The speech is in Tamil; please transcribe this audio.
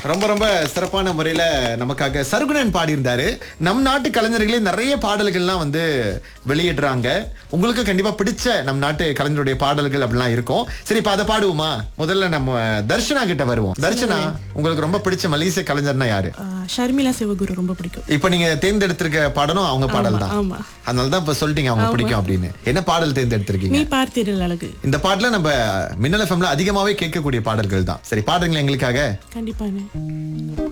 ரொம்ப ரொம்ப சிறப்பான முறையில நமக்காக சருகுணன் பாடியிருந்தாரு நம் நாட்டு கலைஞர்களே நிறைய பாடல்கள்லாம் வந்து வெளியிடுறாங்க உங்களுக்கு கண்டிப்பா பிடிச்ச நம் நாட்டு கலைஞருடைய பாடல்கள் அப்படிலாம் இருக்கும் சரி இப்ப அதை பாடுவோமா முதல்ல நம்ம தர்ஷனா கிட்ட வருவோம் தர்ஷனா உங்களுக்கு ரொம்ப பிடிச்ச மலேசிய கலைஞர்னா யாரு ஆ, ஷர்மிளா சிவகுரு ரொம்ப பிடிக்கும் இப்ப நீங்க தேர்ந்தெடுத்திருக்க பாடலும் அவங்க பாடல் தான் ஆமா அதனால தான் இப்ப சொல்லிட்டீங்க அவங்க பிடிக்கும் அப்படின்னு என்ன பாடல் தேர்ந்தெடுத்திருக்கீங்க நீ பார்த்தீர்கள் அழகு இந்த பாட்டுல நம்ம மின்னல் எஃப்எம்ல அதிகமாவே கேட்கக்கூடிய பாடல்கள் தான் சரி பாடுறீங்களா எங்களுக்காக கண்டிப்பாங்க